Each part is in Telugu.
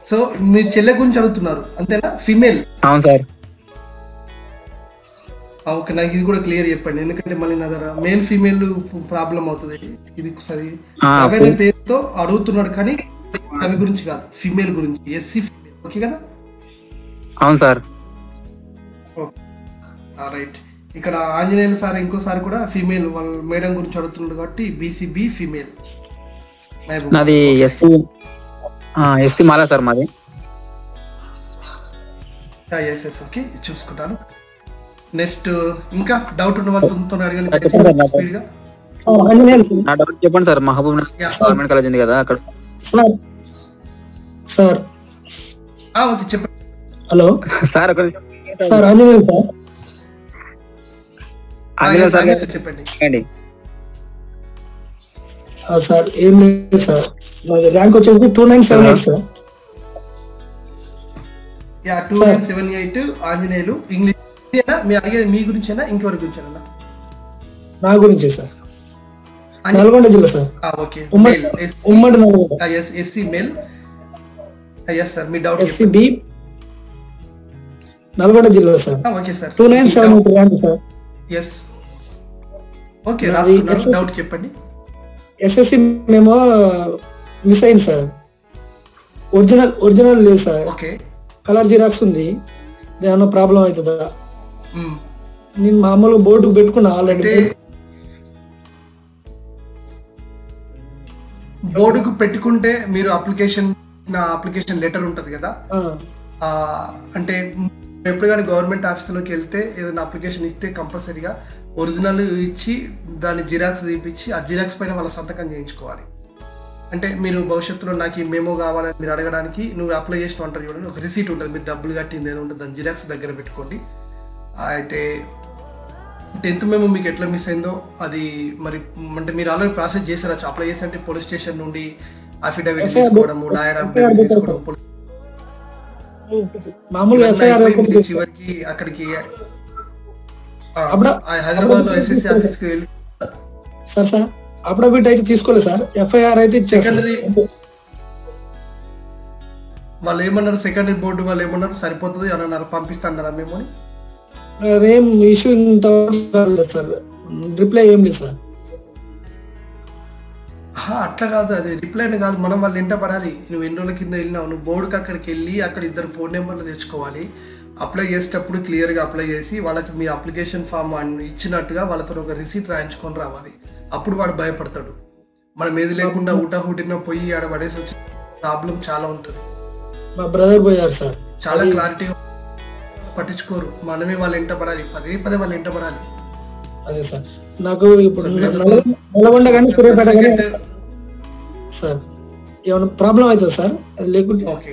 సో మీ చెల్లె గురించి అడుగుతున్నారు అంతేనా ఫిమేల్ అవును సార్ ఓకే నాకు ఇది కూడా క్లియర్ చెప్పండి ఎందుకంటే మళ్ళీ నా దగ్గర మేల్ ఫీమేల్ ప్రాబ్లం అవుతుంది ఇది ఒకసారి ఆ, రవి అనే పేరుతో అడుగుతున్నాడు కానీ రవి గురించి కాదు ఫీమేల్ గురించి ఎస్సీ ఫీమేల్ ఓకే కదా అవును సార్ రైట్ ఇక్కడ ఆంజనేయులు సార్ ఇంకోసారి కూడా ఫీమేల్ వాళ్ళ మేడం గురించి అడుగుతున్నాడు కాబట్టి బీసీబీ ఫీమేల్ నాది ఎస్సీ ఎస్సీ మాలా సార్ మాది ఎస్ ఎస్ ఓకే చూసుకుంటాను నెక్స్ట్ ఇంకా డౌట్ ఉన్న వాళ్ళు తొందరగా అడగండి చెప్పండి సార్, నాకు. స్పీడ్గా సార్ ఆంజనేయులు సార్. నా డౌట్ చెప్పండి sir Mahabubnagar Yeah. Government college ఉంది కదా అక్కడ సార్ సార్ ఓకే చెప్పండి హలో సార్ ఒక సార్ ఆంజనేయులు సార్ ఆ, ఆంజనేయ yes, సార్ ఆగండి, చెప్పండి అండి ఆ, సార్ ఏం లేదు సార్ నాది ర్యాంక్ వచ్చేసి two nine seven eight sir yeah two nine seven eight Anjaneyulu English ఇదేనా? మీరు అడిగేది మీ గురించేనా ఇంకెవరి గురించేనా నా గురించే సార్ నల్గొండ జిల్లా సార్ ఓకే ఉమ్మడి మేల్ ఉమ్మడి Nalgonda yes SC male yes sir మీ డౌట్ ఎస్సీ బి నల్గొండ జిల్లా sir okay sir two nine seven eight rank sir yes okay నాది రాసుకున్నాను SSC. డౌట్ చెప్పండి ఎస్ఎస్సి మేము మిస్ అయింది సార్ ఒరిజినల్ ఒరిజినల్ లేదు సార్ ఓకే కలర్ జిరాక్స్ ఉంది ఏమన్నా ప్రాబ్లం అవుతుందా మ్మ్. నేను మామూలుగా బోర్డుకు పెట్టుకున్నా ఆల్రెడీ అయితే బోర్డుకు పెట్టుకుంటే మీరు అప్లికేషన్ నా అప్లికేషన్ లెటర్ ఉంటుంది కదా ఆ, అంటే ఎప్పుడు కానీ గవర్నమెంట్ ఆఫీసులోకి వెళ్తే ఏదైనా అప్లికేషన్ ఇస్తే కంపల్సరీగా ఒరిజినల్ ఇచ్చి దాన్ని జిరాక్స్ తీపిచ్చి ఆ జిరాక్స్ పైన వాళ్ళ సంతకం చేయించుకోవాలి అంటే మీరు భవిష్యత్తులో నాకు ఈ మెమో కావాలని మీరు అడగడానికి నువ్వు అప్లై చేసిన అంటారు చూడండి ఒక రిసీట్ ఉంటుంది మీరు డబ్బులు కట్టింది ఏదో ఉంటుంది దాని జిరాక్స్ దగ్గర పెట్టుకోండి అయితే టెన్త్ మేము మీకు ఎట్లా మిస్ అయిందో అది మరి అంటే మీరు ఆల్రెడీ ప్రాసెస్ చేశారా అప్లై చేసి అంటే పోలీస్ స్టేషన్ నుండి అఫిడవిట్ తీసుకోవడము లాయర్ అఫిడవిట్ తీసుకోవడం police మామూలుగా ఇవన్నీ ఎఫ్ఐఆర్ అయిపోయి మీరు చివరికి అక్కడికి ఆ, అప్పుడు- ఆ హైదరాబాద్ లో ఎస్ఎస్సి ఆఫీస్ కి వెళ్ళి సార్ సార్ అఫిడవిట్ అయితే తీసుకోలేదు సార్ ఎఫ్ఐఆర్ అయితే ఇచ్చారు సార్. సెకండరీ వాళ్ళు ఏమన్నారు సెకండరీ బోర్డు వాళ్ళు ఏమన్నారు సరిపోతుంది అని అన్నారు పంపిస్తాన్నారా మేము అని అదేం ఇష్యూ ఇంత కాలేదు సార్ రిప్లై ఏం లేదు సార్ ఆహా, అట్లా కాదు అది రిప్లై అని కాదు మనం వాళ్ళు ఇంట పడాలి నువ్వు ఎన్ని రోజుల కింద వెళ్ళినావు నువ్వు బోర్డుకి అక్కడికి వెళ్ళి అక్కడ ఇద్దరు ఫోన్ నెంబర్లు తెచ్చుకోవాలి అప్లై చేసేటప్పుడు క్లియర్గా అప్లై చేసి వాళ్ళకి మీ అప్లికేషన్ ఫామ్ ఇచ్చినట్టుగా వాళ్ళతో ఒక రిసీట్ రాయించుకొని రావాలి అప్పుడు వాడు భయపడతాడు మనం ఏది లేకుండా ఊటా హూటిన పోయి ఆడ పడేసి వచ్చి ప్రాబ్లం చాలా ఉంటుంది మా బ్రదర్ పోయారు సార్ చాలా క్లారిటీ పట్టించుకోరు మనమే వాళ్ళ ఇంట పడాలి పదే పదే వాళ్ళ ఇంట పడాలి అదే సార్ నాకు ఇప్పుడు నల్గొండ- నల్గొండ కానీ సూర్యాపేట కానీ సార్ ఏమైనా ప్రాబ్లం అవుతుంది సార్ అది లేకుంటే ఓకే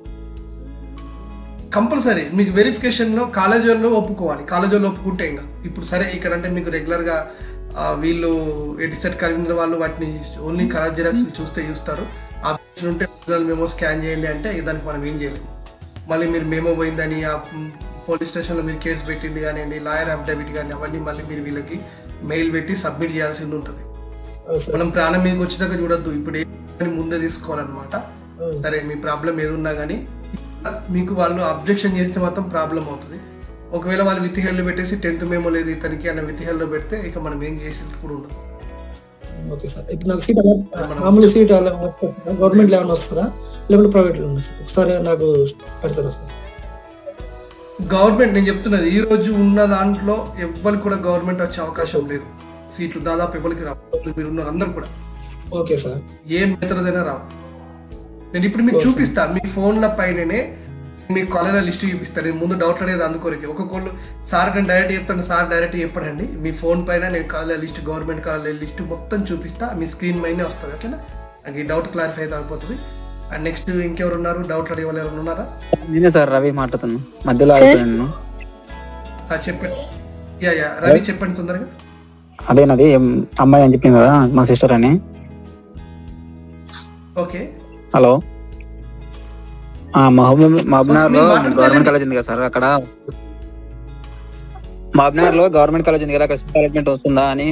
కంపల్సరీ మీకు వెరిఫికేషన్లో కాలేజ్ వాళ్ళు ఒప్పుకోవాలి కాలేజ్ వాళ్ళు ఒప్పుకుంటే ఇంకా ఇప్పుడు సరే ఇక్కడ అంటే మీకు రెగ్యులర్గా వీళ్ళు ఎడిసెట్ కన్వీనర్ వాళ్ళు వాటిని ఓన్లీ కలర్ జిరాక్స్ చూస్తే చూస్తారు ఆ option ఉంటే మేము స్కాన్ చేయండి అంటే దానికి మనం ఏం చేయలేము మళ్ళీ మీరు మేమో పోయిందని ఆ పోలీస్ స్టేషన్లో మీరు కేసు పెట్టింది కానివ్వండి లాయర్ అఫిడవిట్ కానీ అవన్నీ మళ్ళీ మీరు వీళ్ళకి మెయిల్ పెట్టి సబ్మిట్ చేయాల్సింది ఉంటుంది అవును సార్ మనం ప్రాణం మీదకి వచ్చేదాకా చూడొద్దు ఇప్పుడు ఏ ముందే తీసుకోవాలన్నమాట అవును. సరే మీ ప్రాబ్లం ఏదున్నా కానీ మీకు వాళ్ళు అబ్జెక్షన్ చేస్తే మాత్రం ప్రాబ్లం అవుతుంది ఒకవేళ వాళ్ళు విత్ హెల్డ్ పెట్టేసి టెన్త్ మేమో లేదు ఇతనికి అన్న విత్ హెల్డ్ పెడితే ఇక మనం ఏం చేసేది కూడా ఉండదు ఓకే సార్ ఇప్పుడు నాకు సీట్ అలా మామూలు సీట్ అలా గవర్నమెంట్ లో ఏమైనా వస్తుందా లేకుంటే ప్రైవేట్ లో ఉందా సార్ ఒకసారి నాకు పెడతారా సార్ గవర్నమెంట్ నేను చెప్తున్నది ఈ రోజు ఉన్న దాంట్లో ఎవ్వరికి కూడా గవర్నమెంట్ వచ్చే అవకాశం లేదు సీట్లు దాదాపు ఎవరికి రావు మీరు ఉన్నారు అందరు కూడా ఓకే సార్ ఏ మెథడైనా రావు నేను ఇప్పుడు మీకు చూపిస్తా మీ ఫోన్ల పైననే మీ కాలేజ్ లిస్ట్ చూపిస్తాను నేను ముందు డౌట్ అడిగేది అందుకోరికి ఒక్కొక్కళ్ళు సార్ నేను డైరెక్ట్ చెప్తాను సార్ డైరెక్ట్ చెప్పడండి మీ ఫోన్ పైన నేను college list government college list మొత్తం చూపిస్తా మీ స్క్రీన్ పైనే వస్తుంది ఓకేనా నాకు ఈ డౌట్ క్లారిఫై అయితే అయిపోతుంది అండ్ నెక్స్ట్ ఇంకెవరు ఉన్నారు డౌట్ అడిగే వాళ్ళు ఎవరు ఉన్నారా నేనే సార్ రవి మాట్లాడుతున్నాను మధ్యలో అయిపోయాను ఆ, చెప్పండి యా యా రవి చెప్పండి తొందరగా అదేనది ఏం అమ్మాయి అని చెప్పింది కదా మా సిస్టర్ అని ఓకే హలో మహబూబ్ మహబూబ్నగర్ లో మీరు మాట్లాడితే గవర్నమెంట్ కాలేజ్ ఉంది కదా సార్ అక్కడ మహబూబ్నగర్ లో గవర్నమెంట్ కాలేజ్ ఉంది కదా అక్కడ సీట్ అలాట్మెంట్ వస్తుందా అని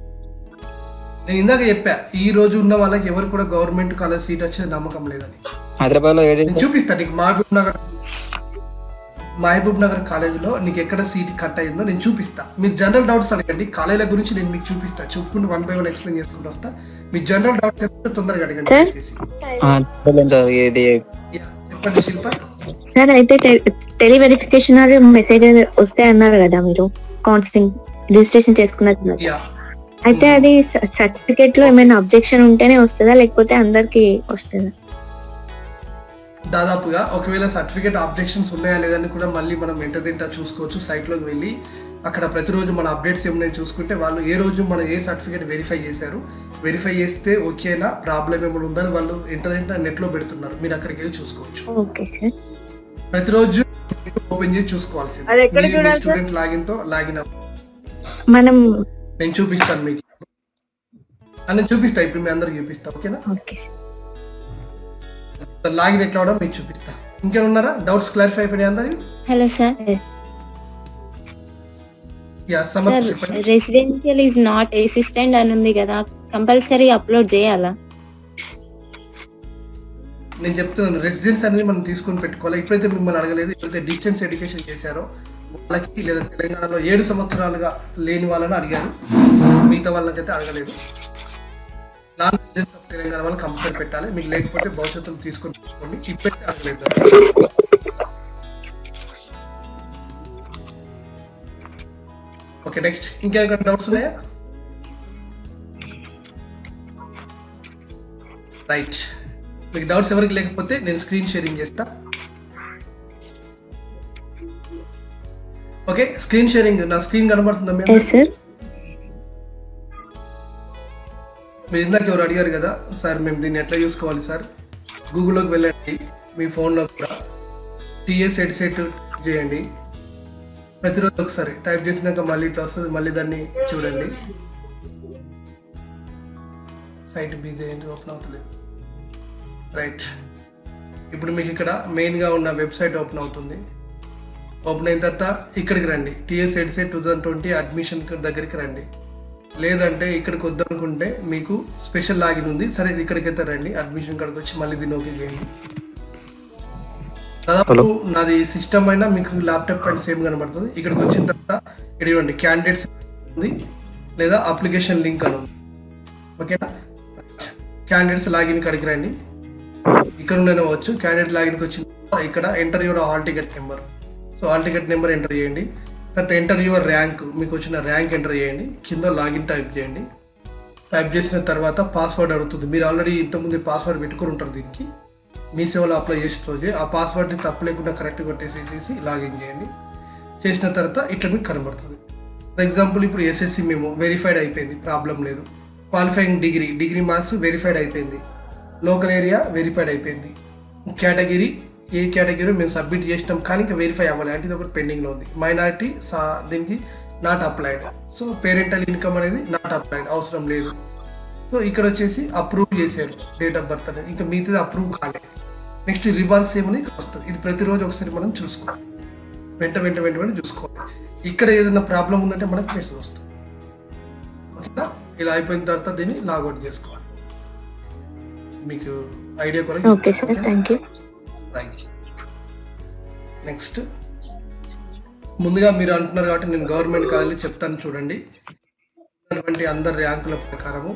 నేను ఇందాక చెప్పా ఈ రోజు ఉన్న వాళ్ళకి ఎవరు కూడా గవర్నమెంట్ కాలేజ్ సీట్ వచ్చే నమ్మకం లేదని హైదరాబాద్ లో ఏడు నేను చూపిస్తా నీకు మహబూబ్ నగర్ మహబూబ్ నగర్ కాలేజీలో నీకు ఎక్కడ సీట్ కట్ అయిందో నేను చూపిస్తా మీరు జనరల్ డౌట్స్ అడగండి కాలేజీల గురించి నేను మీకు చూపిస్తా చూపుకుంటూ వన్ బై వన్ ఎక్స్ప్లెయిన్ చేసుకుంటూ వస్తా మీ జనరల్ డౌట్స్ చెప్తే తొందరగా అడగండి Sir? దయచేసి. సార్ ఇది Yeah, చెప్పండి శిల్ప సార్ అయితే టెలి వెరిఫికేషన్ అది మెసేజ్ వస్తాయి అన్నారు కదా మీరు కౌన్సిలింగ్ రిజిస్ట్రేషన్ చేసుకున్నట్టున్నారు యా అయితే అది సర్టిఫికేట్ లో ఏమైనా అబ్జెక్షన్ ఉంటేనే వస్తుందా లేకపోతే అందరికి వస్తుందా దాదాపుగా ఒకవేళ సర్టిఫికేట్ ఆబ్జెక్షన్స్ ఉన్నాయా లేదని కూడా మళ్ళీ మనం ఎంట తింటా చూసుకోవచ్చు సైట్లోకి వెళ్ళి అక్కడ ప్రతిరోజు మన అప్డేట్స్ ఏమైనా చూసుకుంటే వాళ్ళు ఏ రోజు మనం ఏ సర్టిఫికేట్ వెరిఫై చేశారు వెరిఫై చేస్తే ఓకేనా ప్రాబ్లం ఏమైనా ఉందని వాళ్ళు ఇంటర్నెట్ నెట్లో పెడుతున్నారు మీరు అక్కడికి వెళ్ళి చూసుకోవచ్చు ఓకే సార్ ప్రతిరోజు ఓపెన్ చేసి చూసుకోవాల్సింది అది ఎక్కడ చూడాలి సార్? స్టూడెంట్ లాగిన్ తో లాగిన్ అవ్వ మనం నేను చూపిస్తాను మీకు ఆ, నేను చూపిస్తా ఇప్పుడు మీ అందరికి చూపిస్తా ఓకేనా ఓకే సార్ లాగిన్ ఎట్లా అవడం మీకు చూపిస్తా ఇంకేమైనా ఉన్నారా డౌట్స్ క్లారిఫై అయిపోయినాయి అందరి hello sir yeah Samar sir చెప్పండి రెసిడెన్షియల్ ఈజ్ నాట్ అసిస్టెంట్ అని ఉంది కదా కంపల్సరీ అప్లోడ్ చేయాలా నేను చెప్తున్నాను రెసిడెన్స్ అనేది మనం తీసుకొని పెట్టుకోవాలి ఇప్పుడైతే మిమ్మల్ని అడగలేదు ఎప్పుడైతే డిస్టెన్స్ ఎడ్యుకేషన్ చేశారో వాళ్ళకి లేదా తెలంగాణలో ఏడు సంవత్సరాలుగా లేని వాళ్ళని అడిగారు మిగతా వాళ్ళకైతే అడగలేదు నాన్ రెసిడెన్స్ ఆఫ్ తెలంగాణ వాళ్ళు కంపల్సరీ పెట్టాలి మీకు లేకపోతే భవిష్యత్తులో తీసుకొని పెట్టుకోండి ఇప్పుడైతే అడగలేదు ఓకే నెక్స్ట్ ఇంకేమైనా డౌట్స్ ఉన్నాయా రైట్ మీకు డౌట్స్ ఎవరికి లేకపోతే నేను స్క్రీన్ షేరింగ్ చేస్తా ఓకే స్క్రీన్ షేరింగ్ నా స్క్రీన్ కనబడుతుందా మీరు ఎస్ సార్ మీరు ఇందాక ఎవరు అడిగారు కదా సార్ మేము దీన్ని ఎట్లా చూసుకోవాలి సార్ గూగుల్లోకి వెళ్ళండి మీ ఫోన్లో కూడా టీఎస్ సెట్ సెట్ చేయండి ప్రతిరోజు ఒకసారి టైప్ చేసినాక మళ్ళీ ఇట్లా వస్తుంది మళ్ళీ దాన్ని చూడండి సైట్ బిజీ అయింది ఓపెన్ అవుతలేదు రైట్ ఇప్పుడు మీకు ఇక్కడ మెయిన్గా ఉన్న వెబ్సైట్ ఓపెన్ అవుతుంది ఓపెన్ అయిన తర్వాత ఇక్కడికి రండి TS EdCET two thousand twenty admission దగ్గరికి రండి లేదంటే ఇక్కడికి వద్దనుకుంటే మీకు స్పెషల్ లాగిన్ ఉంది సరే ఇది ఇక్కడికి అయితే రండి అడ్మిషన్ కాడికి వచ్చి మళ్ళీ దీన్ని ఓకే చేయండి దాదాపు నాది సిస్టమ్ అయినా మీకు ల్యాప్టాప్ అండ్ సేమ్ కనబడుతుంది ఇక్కడికి వచ్చిన తర్వాత ఇక్కడ ఇవ్వండి క్యాండిడేట్స్ ఉంది లేదా అప్లికేషన్ లింక్ అని ఉంది ఓకేనా క్యాండిడేట్స్ లాగిన్ కాడికి రండి ఇక్కడ ఉండనే వచ్చు క్యాండిడేట్ లాగిన్కి వచ్చిన తర్వాత ఇక్కడ enter your hall ticket number so hall ticket number enter చేయండి తర్వాత ఎంటర్ యువర్ ర్యాంక్ మీకు వచ్చిన ర్యాంక్ ఎంటర్ చేయండి కింద లాగిన్ టైప్ చేయండి టైప్ చేసిన తర్వాత పాస్వర్డ్ అడుగుతుంది మీరు ఆల్రెడీ ఇంతకుముందు పాస్వర్డ్ పెట్టుకుని ఉంటారు దీనికి మీ సేవలో అప్లై చేసిన రోజే ఆ పాస్వర్డ్ని తప్పు లేకుండా కరెక్ట్ కొట్టేసేసి లాగిన్ చేయండి చేసిన తర్వాత ఇట్లా మీకు కనబడుతుంది ఫర్ ఎగ్జాంపుల్ ఇప్పుడు ఎస్ఎస్సి మేము వెరిఫైడ్ అయిపోయింది ప్రాబ్లం లేదు qualifying degree degree marks verified అయిపోయింది లోకల్ ఏరియా వెరిఫైడ్ అయిపోయింది కేటగిరీ ఏ కేటగిరీ మేము సబ్మిట్ చేసినాం కానీ ఇంకా వెరిఫై అవ్వాలి అంటే ఇది ఒకటి పెండింగ్లో ఉంది మైనారిటీ సా దీనికి not applied so parental income అనేది నాట్ అప్లైడ్ అవసరం లేదు సో ఇక్కడ వచ్చేసి అప్రూవ్ చేశారు డేట్ ఆఫ్ బర్త్ అనేది ఇంకా మిగతాది అప్రూవ్ కాలేదు నెక్స్ట్ రిబాన్స్ ఏమని ఇక్కడ వస్తుంది ఇది ప్రతిరోజు ఒకసారి మనం చూసుకోవాలి వెంట వెంట వెంట వెంట చూసుకోవాలి ఇక్కడ ఏదైనా ప్రాబ్లం ఉందంటే మనకు మెసేజ్ వస్తుంది ఓకేనా ఇలా అయిపోయిన తర్వాత దీన్ని లాగౌట్ చేసుకోవాలి మీకు ఐడియా కొరకు okay sir thank you right next ముందుగా మీరు అంటున్నారు కాబట్టి నేను గవర్నమెంట్ కాలేజీ చెప్తాను చూడండి ఉన్నటువంటి అందరి ర్యాంకుల ప్రకారము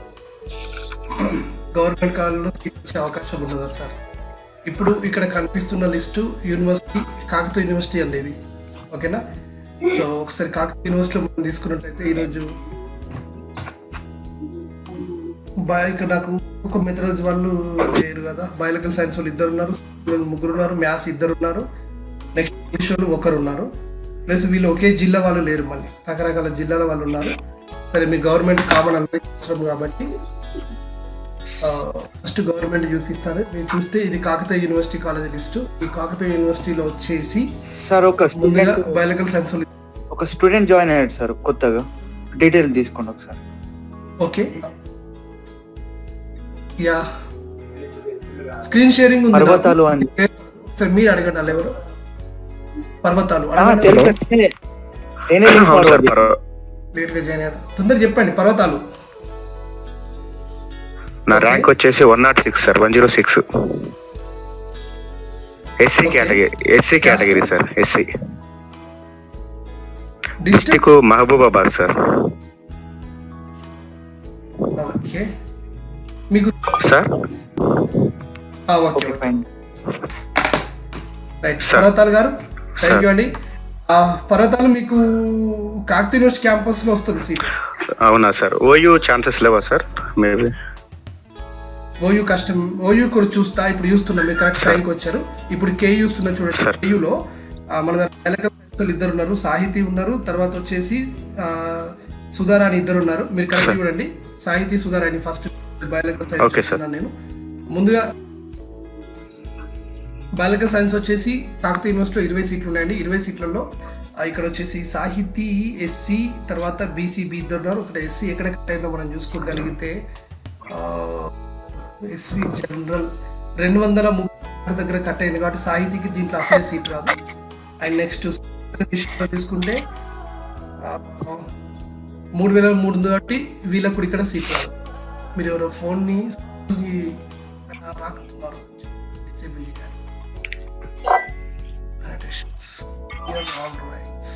గవర్నమెంట్ కాలేజీలో సీట్ వచ్చే అవకాశం ఉన్నదా సార్ ఇప్పుడు ఇక్కడ కనిపిస్తున్న లిస్టు యూనివర్సిటీ కాకతీయ యూనివర్సిటీ అండి ఇది ఓకేనా సో ఒకసారి కాకతీయ యూనివర్సిటీలో మనం తీసుకున్నట్టయితే ఈరోజు బా- ఇక నాకు ఒక మెథడాలజీ వాళ్ళు లేరు కదా బయాలజికల్ సైన్స్ వాళ్ళు ఇద్దరు ఉన్నారు వాళ్ళు ముగ్గురు ఉన్నారు మ్యాథ్స్ ఇద్దరు ఉన్నారు నెక్స్ట్ ఇంగ్లీష్ వాళ్ళు ఒకరు ఉన్నారు ప్లస్ వీళ్ళు ఒకే జిల్లా వాళ్ళు లేరు మళ్ళీ రకరకాల జిల్లాల వాళ్ళు ఉన్నారు సరే మీ గవర్నమెంట్ కామన్ అందరికీ అవసరం కాబట్టి ఫస్ట్ గవర్నమెంట్ చూపిస్తారు మీరు చూస్తే ఇది కాకతీయ యూనివర్సిటీ కాలేజ్ లిస్టు ఈ కాకతీయ యూనివర్సిటీలో వచ్చేసి సార్ ఒక ముందుగా స్టూడెంట్ బయాలజికల్ సైన్స్ వాళ్ళు ఒక స్టూడెంట్ జాయిన్ అయ్యాడు సార్ కొత్తగా డీటెయిల్ తీసుకోండి ఒకసారి ఓకే యా స్క్రీన్ షేరింగ్ ఉంది నాకు. పర్వతాలు అని సార్ మీరు అడగండి వాళ్ళు ఎవరు పర్వతాలు ఆ, అడగండి. తెలుసు నేనే- నేనే లింక్ ఫార్వర్డ్ చేస్తాను. లేట్ గా జాయిన్ అయ్యారు తొందర చెప్పండి పర్వతాలు నా ర్యాంక్ వచ్చేసి one nought six sir one zero six SC Okay. Category SC category sir SC district district Mahabubabad sir okay మీకు సార్ ఆ, okay okay fine right Sir. Parvatalu గారు థ్యాంక్ Sir. యూ అండి ఆ, పర్వతాలు మీకు కాకతీయ యూనివర్సిటీ క్యాంపస్ లో వస్తుంది సీట్ అవునా సార్ ఓయూ ఛాన్సెస్ లేవా సార్ మేబీ ఓయూ కష్టం ఓయూ కూడా చూస్తా ఇప్పుడు చూస్తున్నా మీరు కరెక్ట్ టైంకి వచ్చారు ఇప్పుడు కే చూస్తున్నా చూడండి Sir. కేయూలో మన దగ్గర ఎలకల సంస్థలు ఇద్దరు ఉన్నారు సాహితీ ఉన్నారు తర్వాత వచ్చేసి ఆ, సుధారాణి ఇద్దరు ఉన్నారు మీరు కరెక్ట్ Sir. చూడండి Sahithi Sudharani first biological science Okay, sir. చూస్తున్నాను నేను ముందుగా బయాలజికల్ సైన్స్ వచ్చేసి కాకతీయ యూనివర్సిటీలో ఇరవై సీట్లు ఉన్నాయండి ఇరవై సీట్లలో ఆ, ఇక్కడ వచ్చేసి సాహితీ ఎస్సీ తర్వాత బీసీబీ ఇద్దరు ఉన్నారు ఒకటి ఎస్సీ ఎక్కడ కట్ అయిందో మనం చూసుకోగలిగితే ఎస్సీ జనరల్ రెండు వందల ముప్పై దగ్గర కట్ అయింది కాబట్టి సాహితీకి దీంట్లో అసలే సీట్ రాదు అండ్ నెక్స్ట్ విషయంలో తీసుకుంటే ఆ, మూడు వేల మూడు ఉంది కాబట్టి వీళ్ళకు కూడా ఇక్కడ సీట్ రాదు మీరు ఎవరో ఫోన్ని రాకుతున్నారు డిసేబుల్ చేయాలి Annotations. Here all rights.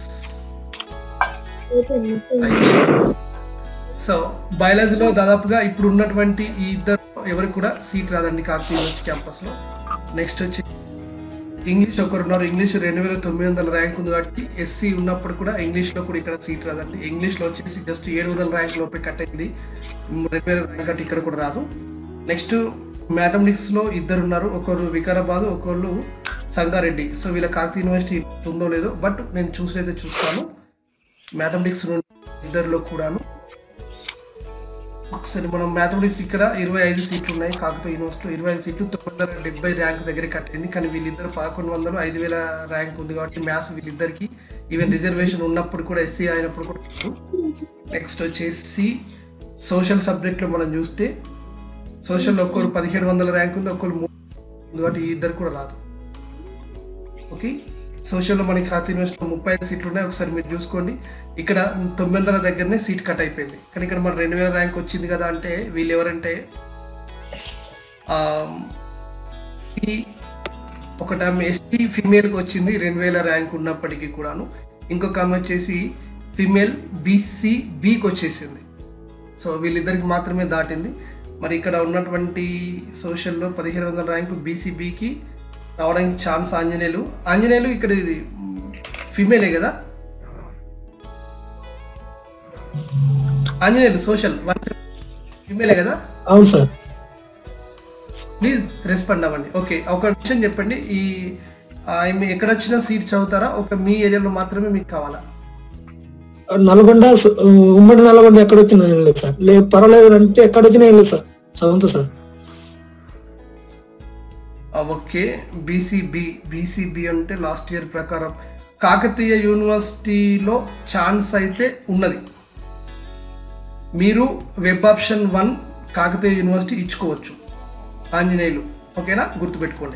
So బయాలజీలో దాదాపుగా ఇప్పుడు ఉన్నటువంటి ఈ ఇద్దరు ఎవరికి కూడా సీట్ రాదండి కాకతీయ యూనివర్సిటీ క్యాంపస్ లో నెక్స్ట్ వచ్చి ఇంగ్లీష్ ఒకరు ఉన్నారు ఇంగ్లీష్ రెండు వేల తొమ్మిది వందల ర్యాంక్ ఉంది కాబట్టి ఎస్సీ ఉన్నప్పుడు కూడా ఇంగ్లీష్ లో కూడా ఇక్కడ సీట్ రాదండి ఇంగ్లీష్ లో వచ్చేసి జస్ట్ ఏడు వందల ర్యాంక్ లోపే కట్ అయింది రెండు వేల ర్యాంక్ అంటే ఇక్కడ కూడా రాదు నెక్స్ట్ మ్యాథమెటిక్స్ లో ఇద్దరు ఉన్నారు ఒకరు వికారాబాద్ ఒకళ్ళు సంగారెడ్డి సో వీళ్ళ కాకతీయ యూనివర్సిటీ ఉందో లేదో బట్ నేను చూసైతే చూస్తాను మ్యాథమెటిక్స్ నుండి ఇద్దరిలో కూడాను ఒకసారి మనం మ్యాథమెటిక్స్ ఇక్కడ ఇరవై ఐదు సీట్లు ఉన్నాయి కాకతీయ యూనివర్సిటీలో ఇరవై ఐదు సీట్లు తొమ్మిది వందల డెబ్బై ర్యాంక్ దగ్గర కట్టింది కానీ వీళ్ళిద్దరు పదకొండు వందలు ఐదు వేల ర్యాంక్ ఉంది కాబట్టి మ్యాథ్స్ వీళ్ళిద్దరికి ఈవెన్ రిజర్వేషన్ ఉన్నప్పుడు కూడా ఎస్సీ అయినప్పుడు కూడా నెక్స్ట్ వచ్చేసి సోషల్ సబ్జెక్ట్లో మనం చూస్తే సోషల్లో ఒక్కరు పదిహేడు వందల ర్యాంక్ ఉంది ఒక్కరు మూడు ఉంది కాబట్టి ఈ ఇద్దరు కూడా రాదు ఓకే సోషల్లో మనకి కాకతీయ యూనివర్సిటీలో ముప్పై ఐదు సీట్లు ఉన్నాయి ఒకసారి మీరు చూసుకోండి ఇక్కడ తొమ్మిది వందల దగ్గరనే సీట్ కట్ అయిపోయింది కానీ ఇక్కడ మన రెండు వేల ర్యాంక్ వచ్చింది కదా అంటే వీళ్ళు ఎవరంటే ఆ, ఈ ఒకటి ఆమె ఎస్టీ ఫీమేల్కి వచ్చింది రెండు వేల ర్యాంక్ ఉన్నప్పటికీ కూడాను ఇంకొక ఆమె వచ్చేసి ఫీమేల్ బీసీ బీకి వచ్చేసింది సో వీళ్ళిద్దరికి మాత్రమే దాటింది మరి ఇక్కడ ఉన్నటువంటి సోషల్లో పదిహేడు వందల ర్యాంకు బీసీబీకి రావడానికి ఛాన్స్ ఆంజనేయులు ఆంజనేయులు ఇక్కడ ఇది ఫీమేలే కదా ఆంజనేయులు సోషల్ ఫీమేలే కదా అవును సార్ ప్లీజ్ రెస్పాండ్ అవ్వండి ఓకే ఒక విషయం చెప్పండి ఈ ఆమె ఎక్కడ వచ్చినా సీట్ చదువుతారా ఒక మీ ఏరియాలో మాత్రమే మీకు కావాలా నల్గొండ స- ఉమ్మడి నల్గొండ ఎక్కడ వచ్చినా ఏం లేదు సార్ లేదు పర్వాలేదు అంటే ఎక్కడ వచ్చినా ఏం లేదు సార్ చదువుతా సార్ ఆ, ఓకే బీసీబీ బీసీబీ అంటే లాస్ట్ ఇయర్ ప్రకారం కాకతీయ యూనివర్సిటీలో ఛాన్స్ అయితే ఉన్నది మీరు web option one Kakatiya university ఇచ్చుకోవచ్చు ఆంజనేయులు ఓకేనా గుర్తుపెట్టుకోండి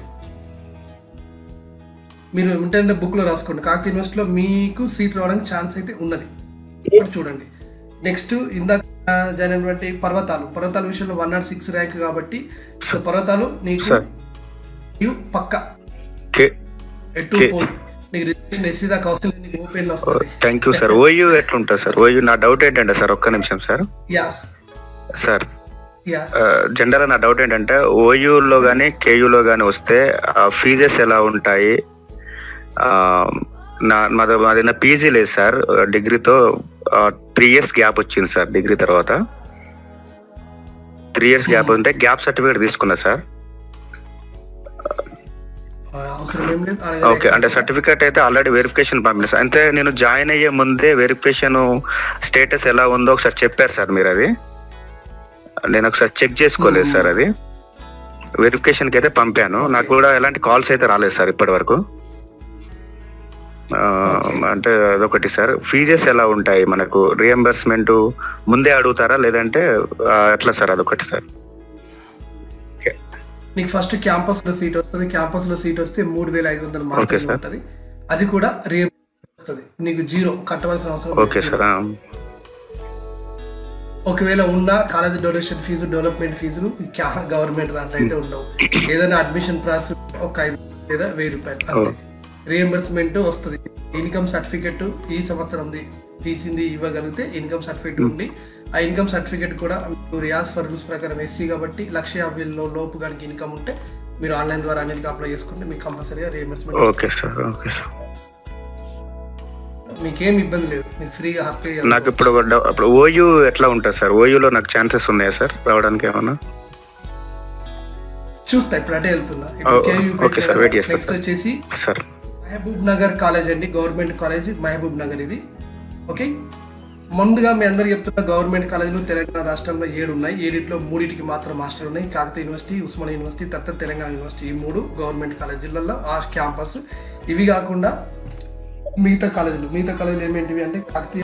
మీరు ఇంటర్నెట్ బుక్లో రాసుకోండి కాకతీయ యూనివర్సిటీలో మీకు సీట్ రావడానికి ఛాన్స్ అయితే ఉన్నది ఇక్కడ చూడండి నెక్స్ట్ ఇందాక జాయిన్ అయినటువంటి పర్వతాలు పర్వతాల విషయంలో వన్ నాట్ సిక్స్ ర్యాంక్ కాబట్టి సో పర్వతాలు నీకు Sir. యు పక్క కే ఎటు Okay. పోదు నీకు రిజిస్ట్రేషన్ ఎస్సీ దాకా అవసరం లేదు, నీకు ఓపెన్ లో వస్తుంది థ్యాంక్ యూ సార్ ఓయూ ఎట్లుంటుంది సార్ ఓయూ నా డౌట్ ఏంటంటే సార్ ఒక్క నిమిషం sir yeah sir yeah general నా డౌట్ ఏంటంటే ఓయూలో కానీ కేయూలో కానీ వస్తే ఫీజెస్ ఎలా ఉంటాయి ఆ, నా మాది మాది నా పీజీ లేదు సార్ డిగ్రీతో త్రీ ఇయర్స్ గ్యాప్ వచ్చింది సార్ డిగ్రీ తర్వాత త్రీ ఇయర్స్ గ్యాప్ ఉంటే గ్యాప్ సర్టిఫికేట్ తీసుకున్నా సార్ అవసరం ఏం లేదు ఓకే అంటే సర్టిఫికేట్ అయితే ఆల్రెడీ వెరిఫికేషన్ పంపిన సార్ అంటే నేను జాయిన్ అయ్యే ముందే వెరిఫికేషన్ స్టేటస్ ఎలా ఉందో ఒకసారి చెప్పారు సార్ మీరు అది నేను ఒకసారి చెక్ చేసుకోలేదు సార్ అది వెరిఫికేషన్ కి అయితే పంపాను నాకు కూడా ఎలాంటి కాల్స్ అయితే రాలేదు సార్ ఇప్పటి వరకు ఆ, అంటే అదొకటి సార్ ఫీజెస్ ఎలా ఉంటాయి మనకు రియంబర్స్మెంట్ ముందే అడుగుతారా లేదంటే ఆ, ఎట్లా సార్ అదొకటి సార్ నీకు ఫస్ట్ క్యాంపస్ లో సీట్ వస్తుంది క్యాంపస్ లో సీట్ వస్తే మూడు వేల ఐదు వందల Okay, మార్కులు sir. ఉంటుంది అది కూడా రియం వస్తుంది నీకు జీరో కట్టవలసిన అవసరం ఓకే లేదు. సార్ ఆ, ఒకవేళ ఉన్న కాలేజ్ డొనేషన్ ఫీజు డెవలప్మెంట్ ఫీజులు గవర్నమెంట్ దాంట్లో అయితే ఉండవు ఏదైనా అడ్మిషన్ ప్రాసెస్ ఒక ఐదు లేదా వెయ్యి రూపాయలు అంతే రియంబర్స్మెంట్ వస్తుంది ఇన్కమ్ సర్టిఫికెట్ ఈ సంవత్సరంది తీసింది ఇవ్వగలిగితే ఇన్కమ్ సర్టిఫికెట్ ఉంది ఆ ఇన్కమ్ సర్టిఫికెట్ కూడా మీరు రియాజ్ ఫర్ రూల్స్ ప్రకారం ఎస్సీ కాబట్టి లక్ష యాభై లో లోపు కనుక ఇన్కమ్ ఉంటే మీరు ఆన్లైన్ ద్వారా అన్నిటికీ అప్లై చేసుకుంటే మీకు కంపల్సరీగా reimbursement okay sir okay sir మీకేం ఇబ్బంది లేదు మీరు ఫ్రీగా హ్యాపీ నాకు ఇప్పుడు ఒక డౌ- అప్పుడు ఓయూ ఎట్లా ఉంటుంది సార్ ఓయూలో నాకు ఛాన్సెస్ ఉన్నాయా సార్ రావడానికి ఏమన్నా చూస్తా ఇప్పుడు అటే వెళ్తున్నా ఓ, ఓకే సార్, వెయిట్ చేస్తా నెక్స్ట్ సార్. వచ్చేసి సార్ మహబూబ్ నగర్ కాలేజ్ అండి గవర్నమెంట్ కాలేజ్ మహబూబ్ నగర్ ఇది ఓకే ముందుగా మీ అందరు చెప్తున్న గవర్నమెంట్ కాలేజీలు తెలంగాణ రాష్ట్రంలో ఏడు ఉన్నాయి ఏడిట్లో మూడింటికి మాత్రం మాస్టర్ ఉన్నాయి కాకతీయ యూనివర్సిటీ ఉస్మానియా యూనివర్సిటీ తర్వాత తెలంగాణ యూనివర్సిటీ ఈ మూడు గవర్నమెంట్ కాలేజీలలో ఆ క్యాంపస్ ఇవి కాకుండా మిగతా కాలేజీలు మిగతా కాలేజీలు ఏమేంటివి అంటే కాకతీయ